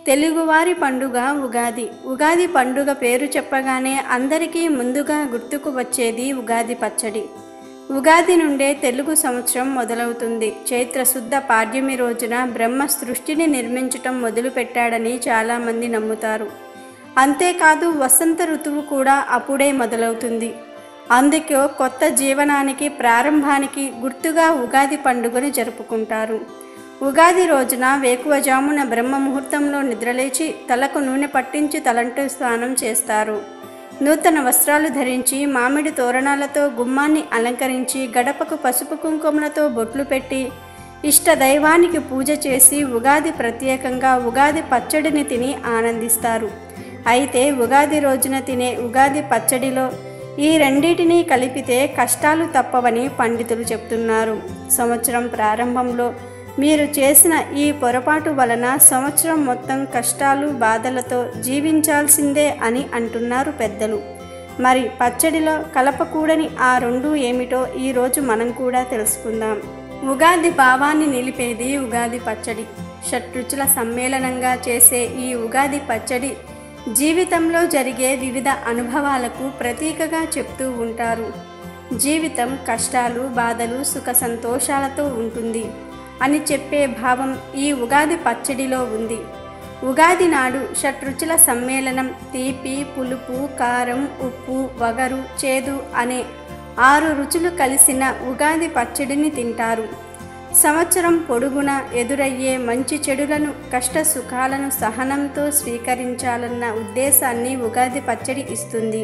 తెలుగువారి పండుగ ఉగాది ఉగాది పండుగ పేరు చెప్పగానే అందరికీ ముందుగా గుర్తుకు వచ్చేది ఉగాది పచ్చడి ఉగాది నుండే తెలుగు సంవత్సరం మొదలవుతుంది చైత్ర శుద్ధ పాడ్యమి రోజున బ్రహ్మ సృష్టిని నిర్మించటం మొదలుపెట్టాడని చాలామంది నమ్ముతారు అంతేకాదు వసంత ఋతువు కూడా అప్పుడే మొదలవుతుంది అందుకే కొత్త జీవనానికి ప్రారంభానికి గుర్తుగా ఉగాది పండుగను జరుపుకుంటారు ఉగాది రోజున వేకువజామున బ్రహ్మ ముహూర్తంలో నిద్రలేచి తలకు నూనె పట్టించి తలంటు స్నానం చేస్తారు నూతన వస్త్రాలు ధరించి మామిడి తోరణాలతో గుమ్మాన్ని అలంకరించి గడపకు పసుపు కుంకుమలతో బొట్లు పెట్టి ఇష్ట దైవానికి పూజ చేసి ఉగాది ప్రత్యేకంగా ఉగాది పచ్చడిని తిని ఆనందిస్తారు అయితే ఉగాది రోజున తినే ఉగాది పచ్చడిలో ఈ రెండింటినీ కలిపితే కష్టాలు తప్పవని పండితులు చెప్తున్నారు సంవత్సరం ప్రారంభంలో మీరు చేసిన ఈ పొరపాటు వలన సంవత్సరం మొత్తం కష్టాలు బాధలతో జీవించాల్సిందే అని అంటున్నారు పెద్దలు మరి పచ్చడిలో కలపకూడని ఆ రెండు ఏమిటో ఈరోజు మనం కూడా తెలుసుకుందాం ఉగాది భావాన్ని నిలిపేది ఉగాది పచ్చడి షట్రుచుల సమ్మేళనంగా చేసే ఈ ఉగాది పచ్చడి జీవితంలో జరిగే వివిధ అనుభవాలకు ప్రతీకగా చెప్తూ ఉంటారు జీవితం కష్టాలు బాధలు సుఖ సంతోషాలతో ఉంటుంది అని చెప్పే భావం ఈ ఉగాది పచ్చడిలో ఉంది ఉగాది నాడు షట్రుచుల సమ్మేళనం తీపి పులుపు కారం ఉప్పు వగరు చేదు అనే ఆరు రుచులు కలిసిన ఉగాది పచ్చడిని తింటారు సంవత్సరం పొడుగున ఎదురయ్యే మంచి చెడులను కష్ట సుఖాలను సహనంతో స్వీకరించాలన్న ఉద్దేశాన్ని ఉగాది పచ్చడి ఇస్తుంది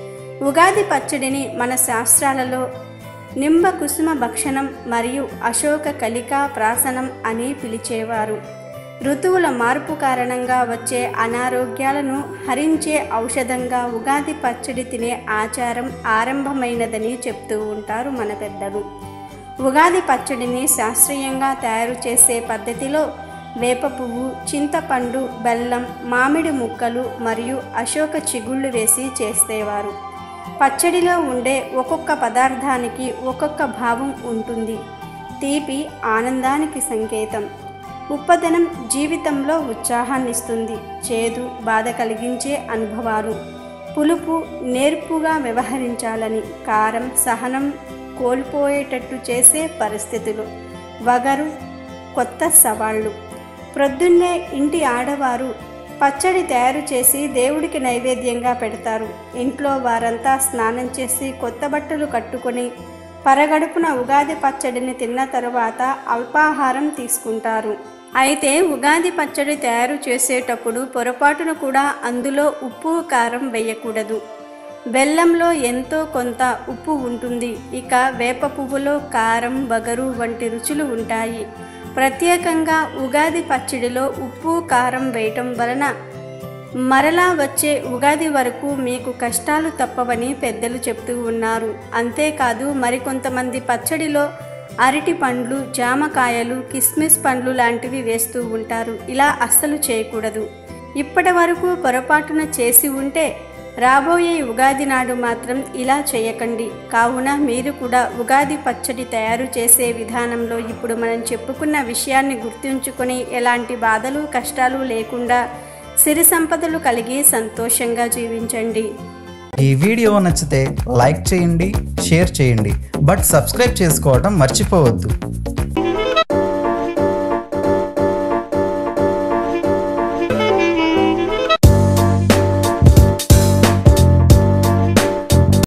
ఉగాది పచ్చడిని మన శాస్త్రాలలో నింబ కుసుమ భక్షణం మరియు అశోక కలికా ప్రాసనం అని పిలిచేవారు ఋతువుల మార్పు కారణంగా వచ్చే అనారోగ్యాలను హరించే ఔషధంగా ఉగాది పచ్చడి తినే ఆచారం ఆరంభమైనదని చెప్తూ ఉంటారు మన పెద్దలు ఉగాది పచ్చడిని శాస్త్రీయంగా తయారు చేసే పద్ధతిలో వేప పువ్వు చింతపండు బెల్లం మామిడి ముక్కలు మరియు అశోక చిగుళ్ళు వేసి చేసేవారు పచ్చడిలో ఉండే ఒక్కొక్క పదార్థానికి ఒక్కొక్క భావం ఉంటుంది తీపి ఆనందానికి సంకేతం ఉప్పదనం జీవితంలో ఉత్సాహాన్నిస్తుంది చేదు బాధ కలిగించే అనుభవాలు పులుపు నేర్పుగా వ్యవహరించాలని కారం సహనం కోల్పోయేటట్టు చేసే పరిస్థితులు వగరు కొత్త సవాళ్ళు ప్రొద్దున్నే ఇంటి ఆడవారు పచ్చడి తయారు చేసి దేవుడికి నైవేద్యంగా పెడతారు ఇంట్లో వారంతా స్నానం చేసి కొత్త బట్టలు కట్టుకొని పరగడుపున ఉగాది పచ్చడిని తిన్న తరువాత అల్పాహారం తీసుకుంటారు అయితే ఉగాది పచ్చడి తయారు చేసేటప్పుడు పొరపాటును కూడా అందులో ఉప్పు కారం వేయకూడదు బెల్లంలో ఎంతో కొంత ఉప్పు ఉంటుంది ఇక వేప పువ్వులో కారం బగరు వంటి రుచులు ఉంటాయి ప్రత్యేకంగా ఉగాది పచ్చడిలో ఉప్పు కారం వేయటం వలన మరలా వచ్చే ఉగాది వరకు మీకు కష్టాలు తప్పవని పెద్దలు చెప్తూ ఉన్నారు అంతేకాదు మరికొంతమంది పచ్చడిలో అరటి పండ్లు జామకాయలు కిస్మిస్ పండ్లు లాంటివి వేస్తూ ఉంటారు ఇలా అస్సలు చేయకూడదు ఇప్పటి వరకు పొరపాటున చేసి ఉంటే రాబోయే ఉగాది నాడు మాత్రం ఇలా చేయకండి కావున మీరు కూడా ఉగాది పచ్చడి తయారు చేసే విధానంలో ఇప్పుడు మనం చెప్పుకున్న విషయాన్ని గుర్తుంచుకొని ఎలాంటి బాధలు కష్టాలు లేకుండా సిరి సంపదలు కలిగి సంతోషంగా జీవించండి ఈ వీడియో నచ్చితే లైక్ చేయండి షేర్ చేయండి బట్ సబ్స్క్రైబ్ చేసుకోవడం మర్చిపోవద్దు